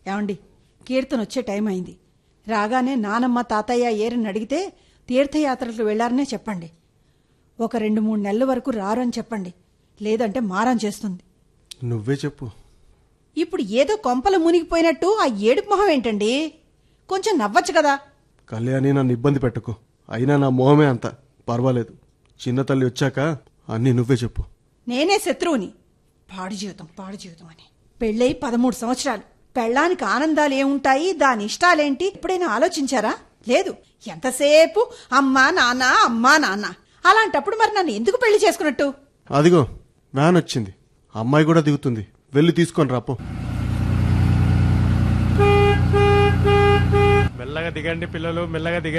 ఏమండి కీర్తన వచ్చే టైం అయింది రాగానే నానమ్మ తాతయ్య ఏరని అడిగితే తీర్థయాత్రలకు వెళ్లారనే చెప్పండి ఒక రెండు మూడు నెలల వరకు రారు అని చెప్పండి లేదంటే మారం చేస్తుంది నువ్వే చెప్పు ఇప్పుడు ఏదో కొంపలు మునిగిపోయినట్టు ఆ ఏడుపు మొహం ఏంటండి కొంచెం నవ్వచ్చు కదా కళ్యాణి నన్ను ఇబ్బంది పెట్టుకో అయినా నా మొహమే అంత పర్వాలేదు చిన్న తల్లి వచ్చాక అన్నీ నువ్వే చెప్పు నేనే శత్రువుని పాడు జీవితం పాడు జీవితం అని పెళ్ళై పదమూడు సంవత్సరాలు పెళ్ళానికి ఆనందాలు ఏముంటాయి దాని ఇష్టాలేంటి ఎప్పుడైనా ఆలోచించారా లేదు ఎంతసేపు అమ్మా నాన్న అమ్మా నాన్న అలాంటప్పుడు మరి నన్ను ఎందుకు పెళ్లి చేసుకున్నట్టు అదిగో వ్యాన్ వచ్చింది అమ్మాయి కూడా దిగుతుంది వెళ్ళి తీసుకొని రాపో మెల్లగా దిగండి పిల్లలు మెల్లగా దిగండి